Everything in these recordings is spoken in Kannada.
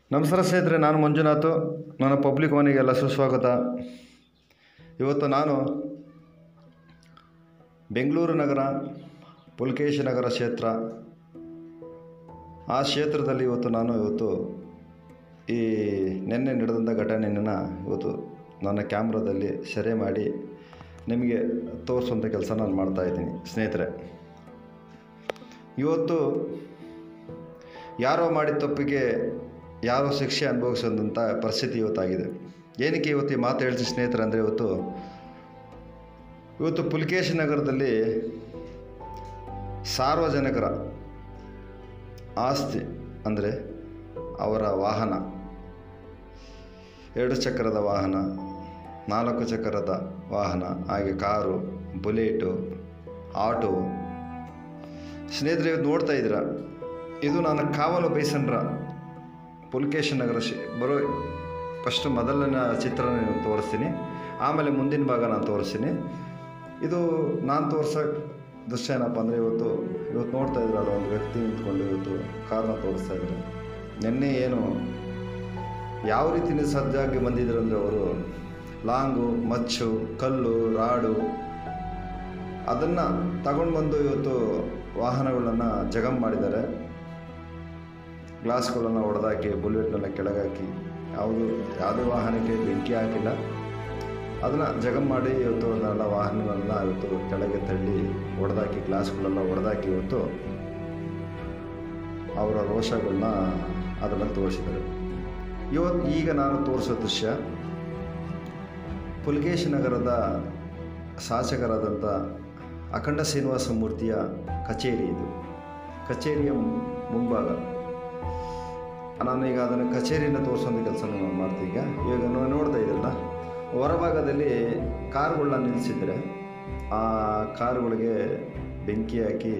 ನಮಸ್ಕಾರ ಸ್ನೇಹಿತರೆ ನಾನು ಮಂಜುನಾಥ್ ನನ್ನ ಪಬ್ಲಿಕ್ ಮನೆಗೆಲ್ಲ ಸುಸ್ವಾಗತ ಇವತ್ತು ನಾನು ಬೆಂಗಳೂರು ನಗರ ಪುಲ್ಕೇಶಿ ನಗರ ಕ್ಷೇತ್ರ ಆ ಕ್ಷೇತ್ರದಲ್ಲಿ ಇವತ್ತು ನಾನು ಇವತ್ತು ಈ ನಿನ್ನೆ ನಡೆದಂಥ ಘಟನೆಯನ್ನು ಇವತ್ತು ನನ್ನ ಕ್ಯಾಮ್ರಾದಲ್ಲಿ ಸೆರೆ ಮಾಡಿ ನಿಮಗೆ ತೋರಿಸುವಂಥ ಕೆಲಸ ನಾನು ಮಾಡ್ತಾಯಿದ್ದೀನಿ ಸ್ನೇಹಿತರೆ ಇವತ್ತು ಯಾರೋ ಮಾಡಿದ ತಪ್ಪಿಗೆ ಯಾರೋ ಶಿಕ್ಷೆ ಅನುಭವಿಸೋದಂಥ ಪರಿಸ್ಥಿತಿ ಇವತ್ತಾಗಿದೆ ಏನಕ್ಕೆ ಇವತ್ತು ಈ ಮಾತು ಹೇಳ್ತೀನಿ ಸ್ನೇಹಿತರೆ ಅಂದರೆ ಇವತ್ತು ಇವತ್ತು ಪುಲ್ಕೇಶಿ ನಗರದಲ್ಲಿ ಸಾರ್ವಜನಿಕರ ಆಸ್ತಿ ಅಂದರೆ ಅವರ ವಾಹನ ಎರಡು ಚಕ್ರದ ವಾಹನ ನಾಲ್ಕು ಚಕ್ರದ ವಾಹನ ಹಾಗೆ ಕಾರು ಬುಲೆಟು ಆಟೋ ಸ್ನೇಹಿತರೆ ಇವತ್ತು ನೋಡ್ತಾ ಇದ್ದೀರಾ ಇದು ನಾನು ಕಾವಲು ಬೈಸಂಡ್ರ ಪುಲ್ಕೇಶ್ ನಗರ ಶಿ ಬರೋ ಫಸ್ಟು ಮೊದಲನೇ ಚಿತ್ರನ ನಾನು ತೋರಿಸ್ತೀನಿ ಆಮೇಲೆ ಮುಂದಿನ ಭಾಗ ನಾನು ತೋರಿಸ್ತೀನಿ ಇದು ನಾನು ತೋರ್ಸೋ ದೃಶ್ಯ ಏನಪ್ಪ ಅಂದರೆ ಇವತ್ತು ಇವತ್ತು ನೋಡ್ತಾ ಇದ್ರಲ್ಲ ಒಂದು ವ್ಯಕ್ತಿ ನಿಂತ್ಕೊಂಡು ಇವತ್ತು ಕಾರ್ನ ತೋರಿಸ್ತಾ ಇದ್ದಾರೆ ನಿನ್ನೆ ಏನು ಯಾವ ರೀತಿ ಸಜ್ಜಾಗಿ ಬಂದಿದ್ರು ಅಂದರೆ ಅವರು ಲಾಂಗು ಮಚ್ಚು ಕಲ್ಲು ರಾಡು ಅದನ್ನು ತಗೊಂಡು ಬಂದು ಇವತ್ತು ವಾಹನಗಳನ್ನು ಜಗಮ್ ಮಾಡಿದ್ದಾರೆ ಗ್ಲಾಸ್ಗಳನ್ನು ಹೊಡೆದಾಕಿ ಬುಲೆಟ್ನೆಲ್ಲ ಕೆಳಗಾಕಿ ಯಾವುದು ಯಾವುದೇ ವಾಹನಕ್ಕೆ ಬೆಂಕಿ ಹಾಕಿಲ್ಲ ಅದನ್ನು ಜಗಮ್ ಮಾಡಿ ಇವತ್ತು ಅದನ್ನೆಲ್ಲ ವಾಹನಗಳನ್ನ ಇವತ್ತು ಕೆಳಗೆ ತಳ್ಳಿ ಹೊಡೆದಾಕಿ ಗ್ಲಾಸ್ಗಳೆಲ್ಲ ಹೊಡೆದಾಕಿ ಇವತ್ತು ಅವರ ರೋಷಗಳನ್ನ ಅದರಲ್ಲಿ ತೋರಿಸಿದ್ದಾರೆ ಇವತ್ತು ಈಗ ನಾನು ತೋರಿಸೋ ದೃಶ್ಯ ಪುಲ್ಕೇಶ್ ನಗರದ ಶಾಸಕರಾದಂಥ ಅಖಂಡ ಶ್ರೀನಿವಾಸ ಮೂರ್ತಿಯ ಕಚೇರಿ ಇದು ಕಚೇರಿಯ ಮುಂಭಾಗ ನಾನು ಈಗ ಅದನ್ನು ಕಚೇರಿಯನ್ನು ತೋರಿಸೋಂಥ ಕೆಲಸ ನಾನು ಮಾಡ್ತೀನಿ ಈಗ ಇವಾಗ ನೀವು ನೋಡ್ತಾ ಇದ್ದೀರಲ್ಲ ಹೊರಭಾಗದಲ್ಲಿ ಕಾರುಗಳನ್ನ ನಿಲ್ಲಿಸಿದ್ರೆ ಆ ಕಾರುಗಳಿಗೆ ಬೆಂಕಿ ಹಾಕಿ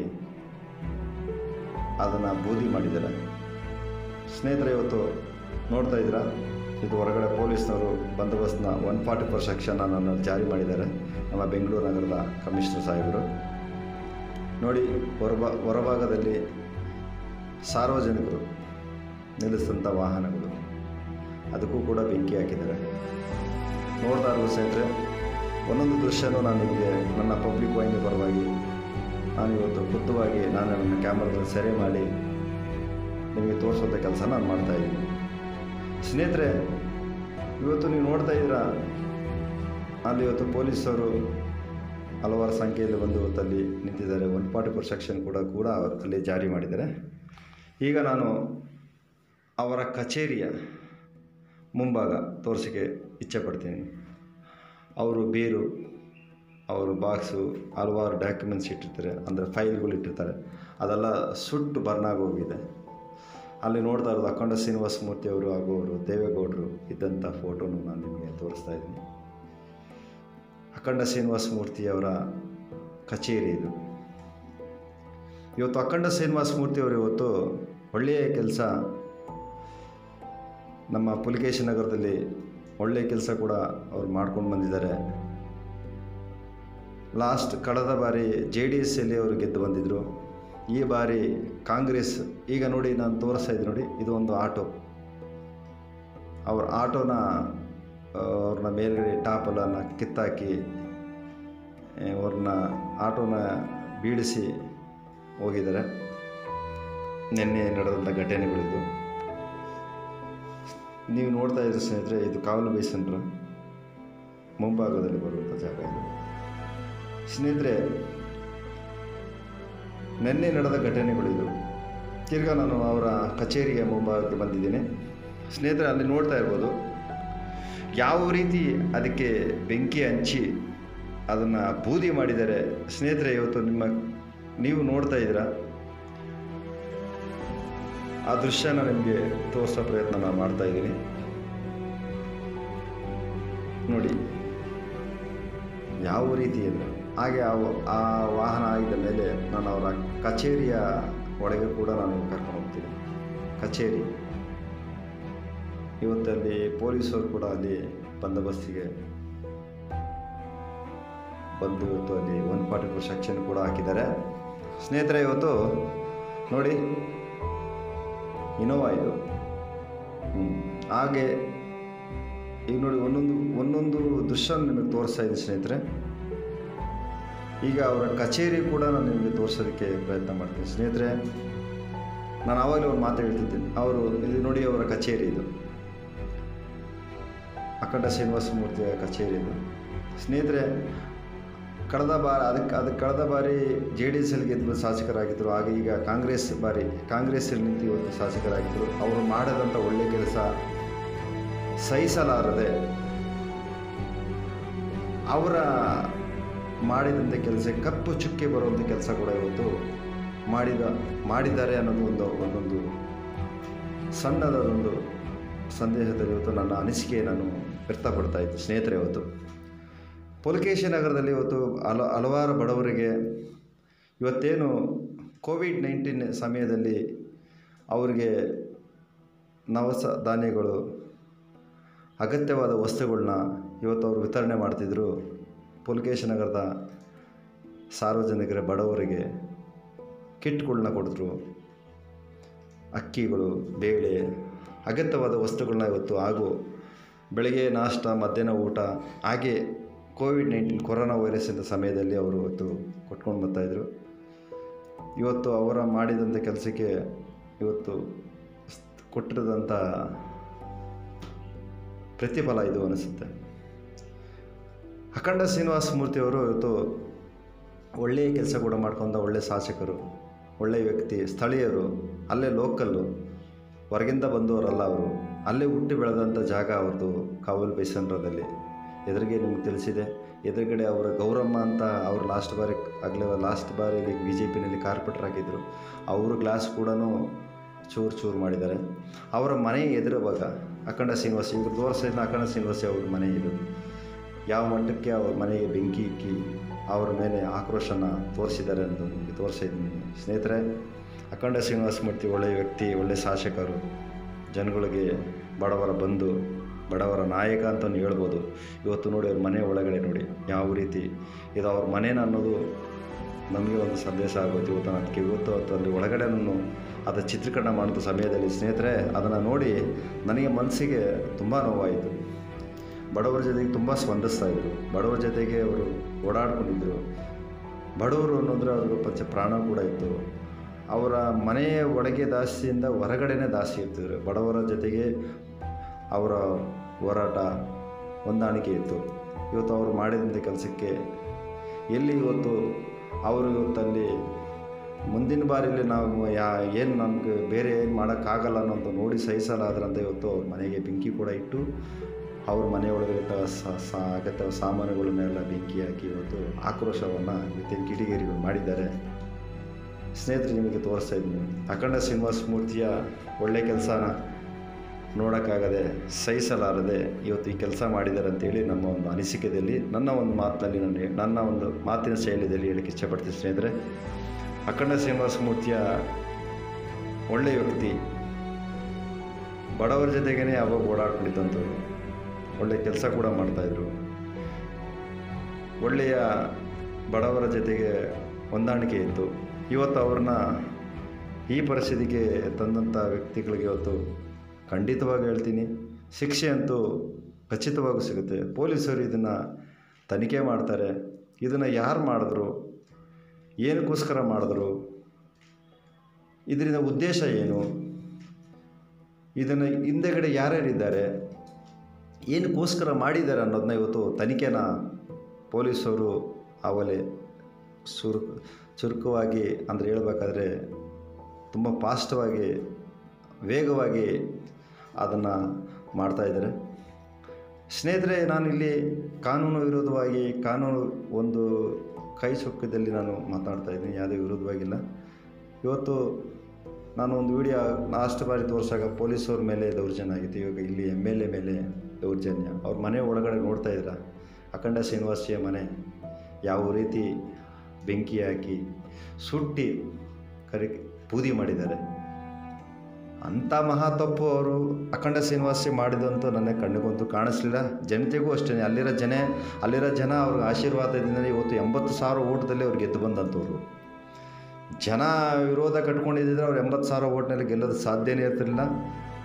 ಅದನ್ನು ಬೂದಿ ಮಾಡಿದ್ದಾರೆ ಸ್ನೇಹಿತರೆ ಇವತ್ತು ನೋಡ್ತಾ ಇದ್ದೀರಾ ಇದು ಹೊರಗಡೆ ಪೊಲೀಸ್ನವರು ಬಂದೋಬಸ್ತ್ನ ಒನ್ ಫಾರ್ಟಿ ಫೋರ್ ಸೆಕ್ಷನ್ ನನ್ನ ಜಾರಿ ಮಾಡಿದ್ದಾರೆ ನಮ್ಮ ಬೆಂಗಳೂರು ನಗರದ ಕಮಿಷನರ್ ಸಾಹೇಬರು ನೋಡಿ ಹೊರಭಾ ಹೊರಭಾಗದಲ್ಲಿ ಸಾರ್ವಜನಿಕರು ನಿಲ್ಲಿಸಿದಂಥ ವಾಹನಗಳು ಅದಕ್ಕೂ ಕೂಡ ಬೆಂಕಿ ಹಾಕಿದ್ದಾರೆ ನೋಡ್ತಾ ಇರುವ ಸ್ನೇಹಿತರೆ ಒಂದೊಂದು ದೃಶ್ಯನೂ ನಾನು ನಿಮಗೆ ನನ್ನ ಪಬ್ಲಿಕ್ ವಾಹಿನಿ ಪರವಾಗಿ ನಾನು ಇವತ್ತು ಖುದ್ದುವಾಗಿ ನಾನು ನನ್ನ ಕ್ಯಾಮ್ರಾದಲ್ಲಿ ಸೆರೆ ಮಾಡಿ ನಿಮಗೆ ತೋರಿಸುವಂಥ ಕೆಲಸ ನಾನು ಮಾಡ್ತಾಯಿದ್ದೀನಿ ಸ್ನೇಹಿತರೆ ಇವತ್ತು ನೀವು ನೋಡ್ತಾ ಇದ್ದೀರಾ ಅಲ್ಲಿ ಇವತ್ತು ಪೊಲೀಸರು ಹಲವಾರು ಸಂಖ್ಯೆಯಲ್ಲಿ ಬಂದು ಇವತ್ತು ಅಲ್ಲಿ ನಿಂತಿದ್ದಾರೆ ಒನ್ ಫಾರ್ಟಿ ಫೋರ್ ಸೆಕ್ಷನ್ ಕೂಡ ಕೂಡ ಅವರು ಅಲ್ಲಿ ಜಾರಿ ಮಾಡಿದ್ದಾರೆ ಈಗ ನಾನು ಅವರ ಕಚೇರಿಯ ಮುಂಭಾಗ ತೋರಿಸಿಕೆ ಇಚ್ಛೆ ಪಡ್ತೀನಿ ಅವರು ಬೀರು ಅವರು ಬಾಕ್ಸು ಹಲವಾರು ಡಾಕ್ಯುಮೆಂಟ್ಸ್ ಇಟ್ಟಿರ್ತಾರೆ ಅಂದರೆ ಫೈಲ್ಗಳು ಇಟ್ಟಿರ್ತಾರೆ ಅದೆಲ್ಲ ಸುಟ್ಟು ಬರ್ನಾಗಿ ಹೋಗಿದೆ ಅಲ್ಲಿ ನೋಡ್ತಾ ಇರೋದು ಅಖಂಡ ಶ್ರೀನಿವಾಸ ಮೂರ್ತಿ ಅವರು ಹಾಗೂ ಅವರು ದೇವೇಗೌಡರು ಇದ್ದಂಥ ಫೋಟೋನು ನಾನು ನಿಮಗೆ ತೋರಿಸ್ತಾ ಇದ್ದೀನಿ ಅಖಂಡ ಶ್ರೀನಿವಾಸ ಮೂರ್ತಿಯವರ ಕಚೇರಿ ಇದು ಇವತ್ತು ಅಖಂಡ ಶ್ರೀನಿವಾಸ ಮೂರ್ತಿಯವರು ಇವತ್ತು ಒಳ್ಳೆಯ ಕೆಲಸ ನಮ್ಮ ಪುಲಿಕೇಶಿ ನಗರದಲ್ಲಿ ಒಳ್ಳೆಯ ಕೆಲಸ ಕೂಡ ಅವ್ರು ಮಾಡ್ಕೊಂಡು ಬಂದಿದ್ದಾರೆ ಲಾಸ್ಟ್ ಕಳೆದ ಬಾರಿ ಜೆ ಡಿ ಎಸ್ಸಲ್ಲಿ ಅವರು ಗೆದ್ದು ಬಂದಿದ್ದರು ಈ ಬಾರಿ ಕಾಂಗ್ರೆಸ್ ಈಗ ನೋಡಿ ನಾನು ತೋರಿಸ್ತಾ ಇದ್ದೀನಿ ನೋಡಿ ಇದು ಒಂದು ಆಟೋ ಅವ್ರ ಆಟೋನ ಅವ್ರನ್ನ ಮೇಲ್ಗಡೆ ಟಾಪಲನ್ನು ಕಿತ್ತಾಕಿ ಅವ್ರನ್ನ ಆಟೋನ ಬೀಳಿಸಿ ಹೋಗಿದ್ದಾರೆ ನಿನ್ನೆ ನಡೆದಂಥ ಘಟನೆಗಳಿದ್ದು ನೀವು ನೋಡ್ತಾ ಇದ್ದೀರಿ ಸ್ನೇಹಿತರೆ ಇದು ಕಾವಲು ಬೈ ಸೆಂಟ್ರ್ ಮುಂಭಾಗದಲ್ಲಿ ಬರುವಂಥ ಜಾಗ ಇದು ಸ್ನೇಹಿತರೆ ನಿನ್ನೆ ನಡೆದ ಘಟನೆಗಳಿದು ತಿರ್ಗಾ ನಾನು ಅವರ ಕಚೇರಿಯ ಮುಂಭಾಗಕ್ಕೆ ಬಂದಿದ್ದೀನಿ ಸ್ನೇಹಿತರೆ ಅಲ್ಲಿ ನೋಡ್ತಾ ಇರ್ಬೋದು ಯಾವ ರೀತಿ ಅದಕ್ಕೆ ಬೆಂಕಿ ಹಂಚಿ ಅದನ್ನು ಬೂದಿ ಮಾಡಿದ್ದಾರೆ ಸ್ನೇಹಿತರೆ ಇವತ್ತು ನಿಮ್ಮ ನೀವು ನೋಡ್ತಾ ಇದ್ದೀರಾ ಆ ದೃಶ್ಯನ ನಿಮಗೆ ತೋರಿಸೋ ಪ್ರಯತ್ನ ನಾನು ಮಾಡ್ತಾ ಇದ್ದೀನಿ ನೋಡಿ ಯಾವ ರೀತಿ ಅಂದರೆ ಹಾಗೆ ಆ ಆ ವಾಹನ ಆಗಿದ ಮೇಲೆ ನಾನು ಅವರ ಕಚೇರಿಯ ಒಳಗೆ ಕೂಡ ನಾನು ಕರ್ಕೊಂಡು ಹೋಗ್ತೀನಿ ಕಚೇರಿ ಇವತ್ತಲ್ಲಿ ಪೊಲೀಸರು ಕೂಡ ಅಲ್ಲಿ ಬಂದೋಬಸ್ತಿಗೆ ಬಂದು ಇವತ್ತು ಅಲ್ಲಿ ಒನ್ ಫಾರ್ಟಿ ಫೋರ್ ಸೆಕ್ಷನ್ ಕೂಡ ಹಾಕಿದ್ದಾರೆ ಸ್ನೇಹಿತರೆ ಇವತ್ತು ನೋಡಿ ಇನೋವಾ ಇದು ಹ್ಮ್. ಹಾಗೆ ಈಗ ನೋಡಿ ಒಂದೊಂದು ಒಂದೊಂದು ದೃಶ್ಯ ನಿಮಗೆ ತೋರಿಸ್ತಾ ಇದ್ದೀನಿ ಸ್ನೇಹಿತರೆ ಈಗ ಅವರ ಕಚೇರಿ ಕೂಡ ನಾನು ನಿಮಗೆ ತೋರಿಸೋದಕ್ಕೆ ಪ್ರಯತ್ನ ಮಾಡ್ತೀನಿ ಸ್ನೇಹಿತರೆ ನಾನು ಆವಾಗಲೇ ಒಂದು ಮಾತು ಹೇಳ್ತಿದ್ದೀನಿ ಅವರು ಇದು ನೋಡಿ ಅವರ ಕಚೇರಿ ಇದು ಅಖಂಡ ಶ್ರೀನಿವಾಸ ಮೂರ್ತಿಯ ಕಚೇರಿ ಇದು ಸ್ನೇಹಿತರೆ ಕಳೆದ ಬಾರಿ ಅದಕ್ಕೆ ಅದಕ್ಕೆ ಕಳೆದ ಬಾರಿ ಜೆ ಡಿ ಎಸ್ ಎಲ್ ಗೆದ್ದು ಶಾಸಕರಾಗಿದ್ದರು ಹಾಗೆ ಈಗ ಕಾಂಗ್ರೆಸ್ ಬಾರಿ ಕಾಂಗ್ರೆಸ್ಸಲ್ಲಿ ನಿಂತು ಇವತ್ತು ಶಾಸಕರಾಗಿದ್ದರು ಅವರು ಮಾಡದಂಥ ಒಳ್ಳೆ ಕೆಲಸ ಸಹಿಸಲಾರದೆ ಅವರ ಮಾಡಿದಂಥ ಕೆಲಸ ಕಪ್ಪು ಚುಕ್ಕೆ ಬರುವಂಥ ಕೆಲಸ ಕೂಡ ಇವತ್ತು ಮಾಡಿದ ಮಾಡಿದ್ದಾರೆ ಅನ್ನೋದು ಒಂದು ಒಂದೊಂದು ಸಣ್ಣದೊಂದು ಸಂದೇಹದಲ್ಲಿ ಇವತ್ತು ನನ್ನ ಅನಿಸಿಕೆ ನಾನು ವ್ಯಕ್ತಪಡ್ತಾ ಇದ್ದೆ ಸ್ನೇಹಿತರೆ ಇವತ್ತು ಪುಲಕೇಶಿ ನಗರದಲ್ಲಿ ಇವತ್ತು ಹಲ ಹಲವಾರು ಬಡವರಿಗೆ ಇವತ್ತೇನು ಕೋವಿಡ್ ನೈನ್ಟೀನ್ ಸಮಯದಲ್ಲಿ ಅವರಿಗೆ ನವಸ ಧಾನ್ಯಗಳು ಅಗತ್ಯವಾದ ವಸ್ತುಗಳನ್ನ ಇವತ್ತು ಅವರು ವಿತರಣೆ ಮಾಡ್ತಿದ್ರು ಪುಲಕೇಶಿ ನಗರದ ಸಾರ್ವಜನಿಕರ ಬಡವರಿಗೆ ಕಿಟ್ಗಳನ್ನ ಕೊಡಿದ್ರು ಅಕ್ಕಿಗಳು ಬೇಳೆ ಅಗತ್ಯವಾದ ವಸ್ತುಗಳನ್ನ ಇವತ್ತು ಹಾಗೂ ಬೆಳಗ್ಗೆ ನಾಷ್ಟ ಮಧ್ಯಾಹ್ನ ಊಟ ಹಾಗೆ ಕೋವಿಡ್ ನೈನ್ಟೀನ್ ಕೊರೋನಾ ವೈರಸ್ಸಿನ ಸಮಯದಲ್ಲಿ ಅವರು ಇವತ್ತು ಕೊಟ್ಕೊಂಡು ಬರ್ತಾಯಿದ್ರು ಇವತ್ತು ಅವರ ಮಾಡಿದಂಥ ಕೆಲಸಕ್ಕೆ ಇವತ್ತು ಸ್- ಕೊಟ್ಟಿರೋದಂಥ ಪ್ರತಿಫಲ ಇದು ಅನಿಸುತ್ತೆ ಅಖಂಡ ಶ್ರೀನಿವಾಸ ಮೂರ್ತಿಯವರು ಇವತ್ತು ಒಳ್ಳೆಯ ಕೆಲಸ ಕೂಡ ಮಾಡ್ಕೊಂಡ ಒಳ್ಳೆಯ ಶಾಸಕರು ಒಳ್ಳೆಯ ವ್ಯಕ್ತಿ ಸ್ಥಳೀಯರು ಅಲ್ಲೇ ಲೋಕಲ್ಲು ಹೊರಗಿಂದ ಬಂದವರಲ್ಲ ಅವರು ಅಲ್ಲೇ ಹುಟ್ಟಿ ಬೆಳೆದಂಥ ಜಾಗ ಅವ್ರದ್ದು ಕಾವಲು ಬೈಸಂದ್ರದಲ್ಲಿ ಎದುರಿಗೆ ನಿಮ್ಗೆ ತಿಳಿಸಿದೆ ಎದುರುಗಡೆ ಅವರ ಗೌರಮ್ಮ ಅಂತ ಅವರು ಲಾಸ್ಟ್ ಬಾರಿ ಆಗಲೇ ಲಾಸ್ಟ್ ಬಾರಿ ಬಿ ಜೆ ಪಿನಲ್ಲಿ ಕಾರ್ಪೊರೇಟರ್ ಆಗಿದ್ದರು ಅವರು ಗ್ಲಾಸ್ ಕೂಡ ಚೂರು ಚೂರು ಮಾಡಿದ್ದಾರೆ ಅವರ ಮನೆ ಎದುರುವಾಗ ಅಖಂಡ ಶ್ರೀನಿವಾಸ ಇವ್ರು ತೋರಿಸಿದ ಅಖಂಡ ಶ್ರೀನಿವಾಸ ಅವ್ರ ಮನೆ ಇದು ಯಾವ ಮಟ್ಟಕ್ಕೆ ಅವ್ರ ಮನೆಗೆ ಬೆಂಕಿ ಇಕ್ಕಿ ಅವರ ಮೇಲೆ ಆಕ್ರೋಶನ ತೋರಿಸಿದ್ದಾರೆ ಅಂತ ನಿಮಗೆ ತೋರಿಸಿದ್ದೀನಿ ಸ್ನೇಹಿತರೆ ಅಖಂಡ ಶ್ರೀನಿವಾಸ ಮೂರ್ತಿ ಒಳ್ಳೆಯ ವ್ಯಕ್ತಿ ಒಳ್ಳೆಯ ಶಾಸಕರು ಜನಗಳಿಗೆ ಬಡವರ ಬಂಧು ಬಡವರ ನಾಯಕ ಅಂತಲೂ ಹೇಳ್ಬೋದು ಇವತ್ತು ನೋಡಿ ಅವ್ರ ಮನೆ ಒಳಗಡೆ ನೋಡಿ ಯಾವ ರೀತಿ ಇದು ಅವ್ರ ಮನೇನ ಅನ್ನೋದು ನಮಗೆ ಒಂದು ಸಂದೇಶ ಆಗುತ್ತೆ ಇವತ್ತು ನಾನು ಅದಕ್ಕೆ ಇವತ್ತು ಅದು ಅಲ್ಲಿ ಒಳಗಡೆ ನಾನು ಅದರ ಚಿತ್ರೀಕರಣ ಮಾಡಿದ ಸಮಯದಲ್ಲಿ ಸ್ನೇಹಿತರೆ ಅದನ್ನು ನೋಡಿ ನನಗೆ ಮನಸ್ಸಿಗೆ ತುಂಬ ನೋವಾಯಿತು ಬಡವರ ಜೊತೆಗೆ ತುಂಬ ಸ್ಪಂದಿಸ್ತಾ ಇದ್ರು ಬಡವರ ಜೊತೆಗೆ ಅವರು ಓಡಾಡ್ಕೊಂಡಿದ್ರು ಬಡವರು ಅನ್ನೋದ್ರೆ ಅವ್ರಿಗೆ ಪಂಚ ಪ್ರಾಣ ಕೂಡ ಇತ್ತು ಅವರ ಮನೆಯ ಒಳಗೆ ದಾಸಿಯಿಂದ ಹೊರಗಡೆನೇ ದಾಸಿ ಇರ್ತಿದ್ರು ಬಡವರ ಜೊತೆಗೆ ಅವರ ಹೋರಾಟ ಹೊಂದಾಣಿಕೆ ಇತ್ತು ಇವತ್ತು ಅವರು ಮಾಡಿದಂಥ ಕೆಲಸಕ್ಕೆ ಎಲ್ಲಿ ಇವತ್ತು ಅವರು ಇವತ್ತಲ್ಲಿ ಮುಂದಿನ ಬಾರಿಲಿ ನಾವು ಯಾ ಏನು ನಮ್ಗೆ ಬೇರೆ ಏನು ಮಾಡೋಕ್ಕಾಗಲ್ಲ ಅನ್ನೋದು ನೋಡಿ ಸಹಿಸಲಾದ್ರಂತ ಇವತ್ತು ಅವ್ರ ಮನೆಗೆ ಬೆಂಕಿ ಕೂಡ ಇಟ್ಟು ಅವ್ರ ಮನೆಯೊಳಗೆ ಸ ಅಗತ್ಯ ಸಾಮಾನುಗಳನ್ನೆಲ್ಲ ಬೆಂಕಿ ಹಾಕಿ ಇವತ್ತು ಆಕ್ರೋಶವನ್ನು ವಿತಿನ್ ಕಿಡಿಗೇರಿಗಳು ಮಾಡಿದ್ದಾರೆ ಸ್ನೇಹಿತರು ನಿಮಗೆ ತೋರಿಸ್ತಾ ಇದ್ದೀನಿ ಅಖಂಡ ಶ್ರೀನಿವಾಸ ಮೂರ್ತಿಯ ಒಳ್ಳೆಯ ಕೆಲಸನ ನೋಡೋಕ್ಕಾಗದೆ ಸಹಿಸಲಾರದೆ ಇವತ್ತು ಈ ಕೆಲಸ ಮಾಡಿದ್ದಾರೆ ಅಂತೇಳಿ ನಮ್ಮ ಒಂದು ಅನಿಸಿಕೆಯಲ್ಲಿ ನನ್ನ ಒಂದು ಮಾತಿನಲ್ಲಿ ನಾನು ಹೇ- ನನ್ನ ಒಂದು ಮಾತಿನ ಶೈಲಿಯಲ್ಲಿ ಹೇಳಕ್ಕೆ ಇಷ್ಟಪಡ್ತೀನಿ ಸ್ನೇಹಿತರೆ ಅಖಂಡ ಶ್ರೀನಿವಾಸ ಮೂರ್ತಿಯ ಒಳ್ಳೆಯ ವ್ಯಕ್ತಿ ಬಡವರ ಜೊತೆಗೇ ಯಾವಾಗ ಓಡಾಡ್ಕೊಂಡಿದ್ದಂಥವ್ರು ಒಳ್ಳೆಯ ಕೆಲಸ ಕೂಡ ಮಾಡ್ತಾಯಿದ್ರು ಒಳ್ಳೆಯ ಬಡವರ ಜೊತೆಗೆ ಹೊಂದಾಣಿಕೆ ಇತ್ತು ಇವತ್ತು ಅವ್ರನ್ನ ಈ ಪರಿಸ್ಥಿತಿಗೆ ತಂದಂಥ ವ್ಯಕ್ತಿಗಳಿಗೆ ಇವತ್ತು ಖಂಡಿತವಾಗಿ ಹೇಳ್ತೀನಿ ಶಿಕ್ಷೆ ಅಂತೂ ಖಚಿತವಾಗೂ ಸಿಗುತ್ತೆ ಪೊಲೀಸರು ಇದನ್ನು ತನಿಖೆ ಮಾಡ್ತಾರೆ ಇದನ್ನು ಯಾರು ಮಾಡಿದ್ರು ಏನಕ್ಕೋಸ್ಕರ ಮಾಡಿದ್ರು ಇದರಿಂದ ಉದ್ದೇಶ ಏನು ಇದನ್ನು ಹಿಂದೆಗಡೆ ಯಾರ್ಯಾರಿದ್ದಾರೆ ಏನಕ್ಕೋಸ್ಕರ ಮಾಡಿದ್ದಾರೆ ಅನ್ನೋದನ್ನ ಇವತ್ತು ತನಿಖೆನ ಪೊಲೀಸರು ಅವಲೇ ಸುರು ಚುರುಕವಾಗಿ ಅಂದರೆ ಹೇಳಬೇಕಾದ್ರೆ ತುಂಬ ಫಾಸ್ಟವಾಗಿ ವೇಗವಾಗಿ ಅದನ್ನು ಮಾಡ್ತಾಯಿದ್ದಾರೆ ಸ್ನೇಹಿತರೆ ನಾನಿಲ್ಲಿ ಕಾನೂನು ವಿರೋಧವಾಗಿ ಕಾನೂನು ಒಂದು ಕೈ ಚೊಕ್ಕದಲ್ಲಿ ನಾನು ಮಾತನಾಡ್ತಾ ಇದ್ದೀನಿ ಯಾವುದೇ ವಿರೋಧವಾಗಿಲ್ಲ ಇವತ್ತು ನಾನು ಒಂದು ವಿಡಿಯೋ ಲಾಸ್ಟ್ ಬಾರಿ ತೋರಿಸಾಗ ಪೊಲೀಸವ್ರ ಮೇಲೆ ದೌರ್ಜನ್ಯ ಆಗಿತ್ತು ಇವಾಗ ಇಲ್ಲಿ ಎಮ್ ಎಲ್ ಎ ಮೇಲೆ ದೌರ್ಜನ್ಯ ಅವ್ರ ಮನೆ ಒಳಗಡೆ ನೋಡ್ತಾ ಇದ್ದೀರಾ ಅಖಂಡ ಶ್ರೀನಿವಾಸಿಯ ಮನೆ ಯಾವ ರೀತಿ ಬೆಂಕಿ ಹಾಕಿ ಸುಟ್ಟಿ ಕರಿ ಬೂದಿ ಮಾಡಿದ್ದಾರೆ ಅಂಥ ಮಹಾ ತಪ್ಪು ಅವರು ಅಖಂಡ ಶ್ರೀನಿವಾಸಿ ಮಾಡಿದಂತೂ ನನ್ನ ಕಣ್ಣಿಗಂತೂ ಕಾಣಿಸ್ಲಿಲ್ಲ ಜನತೆಗೂ ಅಷ್ಟೇ ಅಲ್ಲಿರೋ ಜನ ಅಲ್ಲಿರೋ ಜನ ಅವ್ರಿಗೆ ಆಶೀರ್ವಾದದಿಂದ ಇವತ್ತು ಎಂಬತ್ತು ಸಾವಿರ ಓಟದಲ್ಲಿ ಅವ್ರು ಗೆದ್ದು ಬಂದಂಥವ್ರು ಜನ ವಿರೋಧ ಕಟ್ಕೊಂಡಿದ್ದರೆ ಅವ್ರು ಎಂಬತ್ತು ಸಾವಿರ ಓಟ್ನಲ್ಲಿ ಗೆಲ್ಲೋದು ಸಾಧ್ಯನೇ ಇರ್ತಿರಲಿಲ್ಲ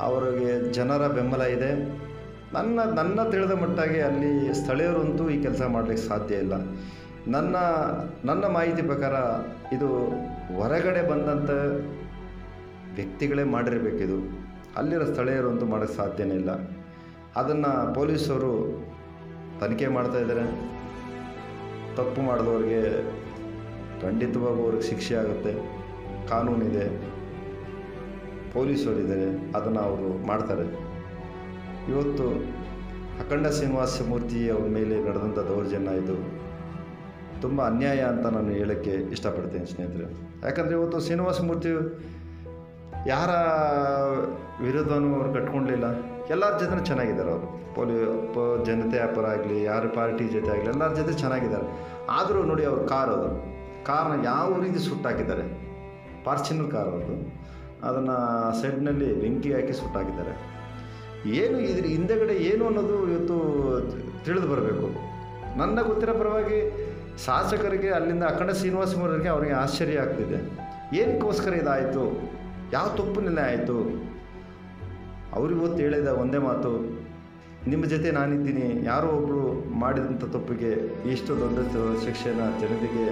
ಅವರಿಗೆ ಜನರ ಬೆಂಬಲ ಇದೆ ನನ್ನ ನನ್ನ ತಿಳಿದ ಮಟ್ಟಾಗೆ ಅಲ್ಲಿ ಸ್ಥಳೀಯರಂತೂ ಈ ಕೆಲಸ ಮಾಡಲಿಕ್ಕೆ ಸಾಧ್ಯ ಇಲ್ಲ ನನ್ನ ನನ್ನ ಮಾಹಿತಿ ಪ್ರಕಾರ ಇದು ಹೊರಗಡೆ ಬಂದಂಥ ವ್ಯಕ್ತಿಗಳೇ ಮಾಡಿರಬೇಕಿದು ಅಲ್ಲಿರೋ ಸ್ಥಳೀಯರಂತೂ ಮಾಡೋಕ್ಕೆ ಸಾಧ್ಯನೇ ಇಲ್ಲ ಅದನ್ನು ಪೊಲೀಸರು ತನಿಖೆ ಮಾಡ್ತಾ ಇದ್ದಾರೆ ತಪ್ಪು ಮಾಡಿದವ್ರಿಗೆ ಖಂಡಿತವಾಗೂ ಅವ್ರಿಗೆ ಶಿಕ್ಷೆ ಆಗುತ್ತೆ ಕಾನೂನಿದೆ ಪೊಲೀಸರಿದ್ದಾರೆ ಅದನ್ನು ಅವರು ಮಾಡ್ತಾರೆ ಇವತ್ತು ಅಖಂಡ ಶ್ರೀನಿವಾಸ ಮೂರ್ತಿ ಅವ್ರ ಮೇಲೆ ನಡೆದಂಥ ದೌರ್ಜನ್ಯ ಇದು ತುಂಬ ಅನ್ಯಾಯ ಅಂತ ನಾನು ಹೇಳೋಕ್ಕೆ ಇಷ್ಟಪಡ್ತೀನಿ ಸ್ನೇಹಿತರೆ ಯಾಕಂದರೆ ಇವತ್ತು ಶ್ರೀನಿವಾಸ ಮೂರ್ತಿ ಯಾರ ವಿರುದ್ಧನೂ ಅವ್ರು ಕಟ್ಕೊಂಡಿಲ್ಲ ಎಲ್ಲರ ಜೊತೆ ಚೆನ್ನಾಗಿದ್ದಾರೆ ಅವರು ಪೊಲಿ ಪ ಜನತೆ ಪರ ಆಗಲಿ ಯಾರ ಪಾರ್ಟಿ ಜೊತೆ ಆಗಲಿ ಎಲ್ಲರ ಜೊತೆ ಚೆನ್ನಾಗಿದ್ದಾರೆ ಆದರೂ ನೋಡಿ ಅವ್ರ ಕಾರ್ ಅದು ಕಾರ್ನ ಯಾವ ರೀತಿ ಸುಟ್ಟಾಕಿದ್ದಾರೆ ಫಾರ್ಚುನರ್ ಕಾರ್ ಅವ್ರದ್ದು ಅದನ್ನು ಸೈಡ್ನಲ್ಲಿ ಬೆಂಕಿ ಹಾಕಿ ಸುಟ್ಟಾಕಿದ್ದಾರೆ ಏನು ಇದ್ರ ಹಿಂದೆಗಡೆ ಏನು ಅನ್ನೋದು ಇವತ್ತು ತಿಳಿದು ಬರಬೇಕು ನನ್ನ ಗೊತ್ತಿರೋ ಪರವಾಗಿ ಶಾಸಕರಿಗೆ ಅಲ್ಲಿಂದ ಅಖಂಡ ಶ್ರೀನಿವಾಸ ಮೂರರಿಗೆ ಅವರಿಗೆ ಆಶ್ಚರ್ಯ ಆಗ್ತಿದೆ ಏನಕ್ಕೋಸ್ಕರ ಇದಾಯಿತು ಯಾವ ತಪ್ಪಿನಲ್ಲಿ ಆಯಿತು ಅವ್ರು ಇವತ್ತು ಹೇಳಿದ ಒಂದೇ ಮಾತು ನಿಮ್ಮ ಜೊತೆ ನಾನಿದ್ದೀನಿ ಯಾರೋ ಒಬ್ಬರು ಮಾಡಿದಂಥ ತಪ್ಪಿಗೆ ಇಷ್ಟು ದೊಡ್ಡ ತ- ಶಿಕ್ಷೆನ ಜನತೆಗೆ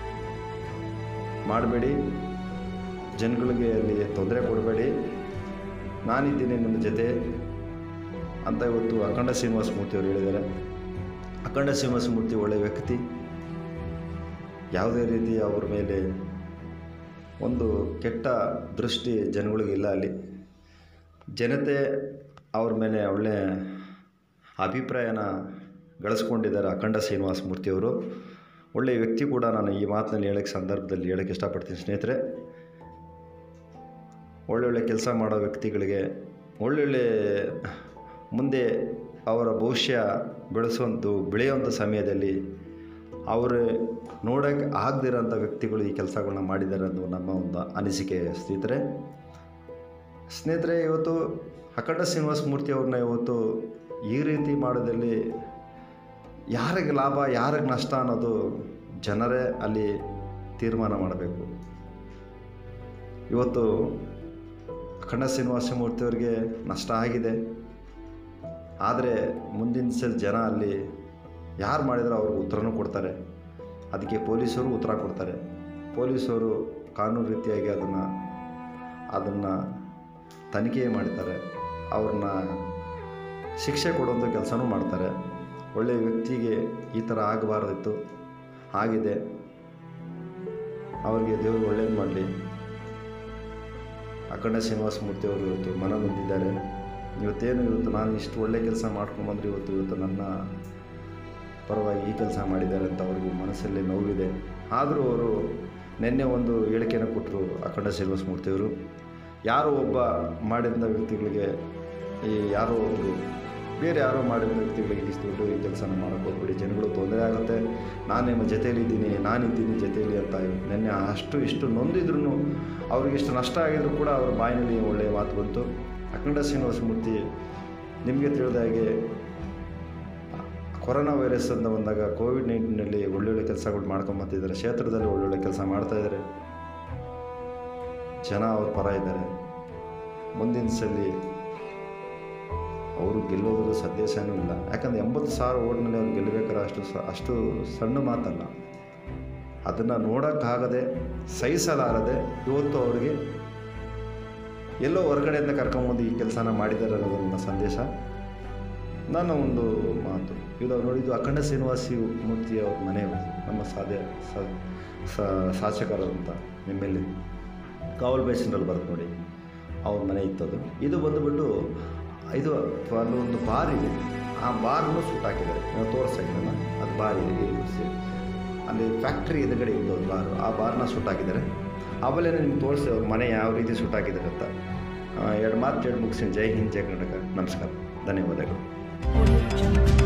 ಮಾಡಬೇಡಿ ಜನಗಳಿಗೆ ಅಲ್ಲಿ ತೊಂದರೆ ಕೊಡಬೇಡಿ ನಾನಿದ್ದೀನಿ ನಿಮ್ಮ ಜೊತೆ ಅಂತ ಇವತ್ತು ಅಖಂಡ ಶ್ರೀನಿವಾಸ ಮೂರ್ತಿ ಅವರು ಹೇಳಿದ್ದಾರೆ ಅಖಂಡ ಶ್ರೀನಿವಾಸ ಮೂರ್ತಿ ಒಳ್ಳೆಯ ವ್ಯಕ್ತಿ ಯಾವುದೇ ರೀತಿ ಅವ್ರ ಮೇಲೆ ಒಂದು ಕೆಟ್ಟ ದೃಷ್ಟಿ ಜನಗಳಿಗೆ ಇಲ್ಲ ಅಲ್ಲಿ ಜನತೆ ಅವ್ರ ಮೇಲೆ ಒಳ್ಳೆ ಅಭಿಪ್ರಾಯನ ಗಳಿಸ್ಕೊಂಡಿದ್ದಾರೆ ಅಖಂಡ ಶ್ರೀನಿವಾಸ ಮೂರ್ತಿಯವರು ಒಳ್ಳೆಯ ವ್ಯಕ್ತಿ ಕೂಡ ನಾನು ಈ ಮಾತಿನಲ್ಲಿ ಹೇಳೋಕ್ಕೆ ಸಂದರ್ಭದಲ್ಲಿ ಹೇಳೋಕ್ಕೆ ಇಷ್ಟಪಡ್ತೀನಿ ಸ್ನೇಹಿತರೆ ಒಳ್ಳೊಳ್ಳೆ ಕೆಲಸ ಮಾಡೋ ವ್ಯಕ್ತಿಗಳಿಗೆ ಒಳ್ಳೊಳ್ಳೆ ಮುಂದೆ ಅವರ ಭವಿಷ್ಯ ಬೆಳೆಸುವಂಥ ಬೆಳೆಯುವಂಥ ಸಮಯದಲ್ಲಿ ಅವರು ನೋಡೋಕ್ಕೆ ಆಗದಿರೋಂಥ ವ್ಯಕ್ತಿಗಳು ಈ ಕೆಲಸಗಳನ್ನ ಮಾಡಿದ್ದಾರೆ ಅನ್ನೋ ನಮ್ಮ ಒಂದು ಅನಿಸಿಕೆ ಸ್ನೇಹಿತರೆ ಸ್ನೇಹಿತರೆ ಇವತ್ತು ಅಖಂಡ ಶ್ರೀನಿವಾಸ ಮೂರ್ತಿ ಅವ್ರನ್ನ ಇವತ್ತು ಈ ರೀತಿ ಮಾಡೋದಲ್ಲಿ ಯಾರಿಗೆ ಲಾಭ ಯಾರಿಗೆ ನಷ್ಟ ಅನ್ನೋದು ಜನರೇ ಅಲ್ಲಿ ತೀರ್ಮಾನ ಮಾಡಬೇಕು ಇವತ್ತು ಅಖಂಡ ಶ್ರೀನಿವಾಸ ಮೂರ್ತಿ ಅವರಿಗೆ ನಷ್ಟ ಆಗಿದೆ ಆದರೆ ಮುಂದಿನ ಸಲ ಜನ ಅಲ್ಲಿ ಯಾರು ಮಾಡಿದ್ರೆ ಅವ್ರಿಗೆ ಉತ್ತರನೂ ಕೊಡ್ತಾರೆ ಅದಕ್ಕೆ ಪೊಲೀಸರು ಉತ್ತರ ಕೊಡ್ತಾರೆ ಪೊಲೀಸರು ಕಾನೂನು ರೀತಿಯಾಗಿ ಅದನ್ನು ಅದನ್ನು ತನಿಖೆ ಮಾಡ್ತಾರೆ ಅವ್ರನ್ನ ಶಿಕ್ಷೆ ಕೊಡುವಂಥ ಕೆಲಸನೂ ಮಾಡ್ತಾರೆ ಒಳ್ಳೆಯ ವ್ಯಕ್ತಿಗೆ ಈ ಥರ ಆಗಬಾರ್ದಿತ್ತು ಆಗಿದೆ ಅವರಿಗೆ ದೇವರು ಒಳ್ಳೇದು ಮಾಡಲಿ ಅಖಂಡ ಶ್ರೀನಿವಾಸ ಮೂರ್ತಿ ಅವರು ಇವತ್ತು ಮನ ನೊಂದಿದ್ದಾರೆ ಇವತ್ತೇನು ಇವತ್ತು ನಾನು ಇಷ್ಟು ಒಳ್ಳೆ ಕೆಲಸ ಮಾಡ್ಕೊಂಬಂದ್ರೆ ಇವತ್ತು ಇವತ್ತು ನನ್ನ ಪರವಾಗಿ ಈ ಕೆಲಸ ಮಾಡಿದ್ದಾರೆ ಅಂತ ಅವ್ರಿಗೂ ಮನಸ್ಸಲ್ಲಿ ನೋವಿದೆ ಆದರೂ ಅವರು ನಿನ್ನೆ ಒಂದು ಹೇಳಿಕೆಯನ್ನು ಕೊಟ್ಟರು ಅಖಂಡ ಶ್ರೀನಿವಾಸ ಮೂರ್ತಿಯವರು ಯಾರೋ ಒಬ್ಬ ಮಾಡಿದಂಥ ವ್ಯಕ್ತಿಗಳಿಗೆ ಈ ಯಾರೋ ಒಬ್ಬರು ಬೇರೆ ಯಾರೋ ಮಾಡಿದ ವ್ಯಕ್ತಿಗಳಿಗೆ ಇಷ್ಟು ದೊಡ್ಡ ಈ ಕೆಲಸನ ಮಾಡೋಕ್ಕೆ ಹೋಗ್ಬಿಡಿ ಜನಗಳು ತೊಂದರೆ ಆಗುತ್ತೆ ನಾನು ನಿಮ್ಮ ಜೊತೆಯಲ್ಲಿದ್ದೀನಿ ನಾನಿದ್ದೀನಿ ಜೊತೆಯಲ್ಲಿ ಅಂತ ನಿನ್ನೆ ಅಷ್ಟು ಇಷ್ಟು ನೊಂದಿದ್ರು ಅವ್ರಿಗೆ ಇಷ್ಟು ನಷ್ಟ ಆಗಿದ್ರು ಕೂಡ ಅವ್ರ ಬಾಯಿನಲ್ಲಿ ಒಳ್ಳೆಯ ಮಾತು ಬಂತು ಅಖಂಡ ಶ್ರೀನಿವಾಸ ಮೂರ್ತಿ ನಿಮಗೆ ತಿಳಿದ ಹಾಗೆ ಕೊರೋನಾ ವೈರಸ್ ಅಂತ ಬಂದಾಗ ಕೋವಿಡ್ ನೈನ್ಟೀನಲ್ಲಿ ಒಳ್ಳೊಳ್ಳೆ ಕೆಲಸಗಳು ಮಾಡ್ಕೊಂಬತ್ತಿದ್ದಾರೆ ಕ್ಷೇತ್ರದಲ್ಲಿ ಒಳ್ಳೊಳ್ಳೆ ಕೆಲಸ ಮಾಡ್ತಾಯಿದ್ದಾರೆ ಜನ ಅವ್ರ ಪರ ಇದ್ದಾರೆ ಮುಂದಿನ ಸಲ ಅವರು ಗೆಲ್ಲೋದ್ರ ಸದ್ದೇಶನೂ ಇಲ್ಲ ಯಾಕಂದರೆ ಎಂಬತ್ತು ಸಾವಿರ ಓಟ್ನಲ್ಲಿ ಅವ್ರು ಗೆಲ್ಲಬೇಕಾದ್ರೆ ಅಷ್ಟು ಸ ಅಷ್ಟು ಸಣ್ಣ ಮಾತಲ್ಲ ಅದನ್ನು ನೋಡೋಕ್ಕಾಗದೆ ಸಹಿಸಲಾರದೆ ಇವತ್ತು ಅವರಿಗೆ ಎಲ್ಲೋ ಹೊರಗಡೆಯಿಂದ ಕರ್ಕೊಂಬಂದು ಈ ಕೆಲಸನ ಮಾಡಿದ್ದಾರೆ ಅನ್ನೋದು ನನ್ನ ಸಂದೇಶ ನನ್ನ ಒಂದು ಮಾತು ಇದು ನೋಡಿದ್ದು ಅಖಂಡ ಶ್ರೀನಿವಾಸಿ ಮೂರ್ತಿ ಅವ್ರ ಮನೆ ನಮ್ಮ ಸಾಧ್ಯ ಶಾಸಕರಂತ ಎಮ್ ಎಲ್ ಎ ಕಾವಲ್ ಬೇಸಿನಲ್ಲಿ ಬರುತ್ತೆ ನೋಡಿ ಅವ್ರ ಮನೆ ಇತ್ತದು ಇದು ಬಂದುಬಿಟ್ಟು ಇದು ಅಲ್ಲೊಂದು ಬಾರ್ ಇದೆ ಆ ಬಾರ್ನು ಸುಟ್ಟಾಕಿದ್ದಾರೆ ನಾವು ತೋರಿಸ್ತಾಯಿದ್ದಲ್ಲ ಅದು ಬಾರ್ ಇದೆ ಇಲ್ಲಿ ಸಿ- ಅಲ್ಲಿ ಫ್ಯಾಕ್ಟ್ರಿ ಎದುರುಗಡೆ ಇದ್ದು ಒಂದು ಬಾರ್ ಆ ಬಾರ್ನ ಸುಟ್ಟಾಕಿದ್ದಾರೆ ಆಮೇಲೆ ನಿಮ್ಗೆ ತೋರಿಸಿ ಅವ್ರ ಮನೆ ಯಾವ ರೀತಿ ಸುಟ್ಟಾಕಿದ್ದಾರೆ ಅಂತ ಆ, ಎರಡು ಮಾತು ಹೇಳಿ ಮುಗಿಸ್ತೀನಿ ಜೈ ಹಿಂದ್ ಜೈ ಕರ್ನಾಟಕ ನಮಸ್ಕಾರ ಧನ್ಯವಾದಗಳು Audio Jungle.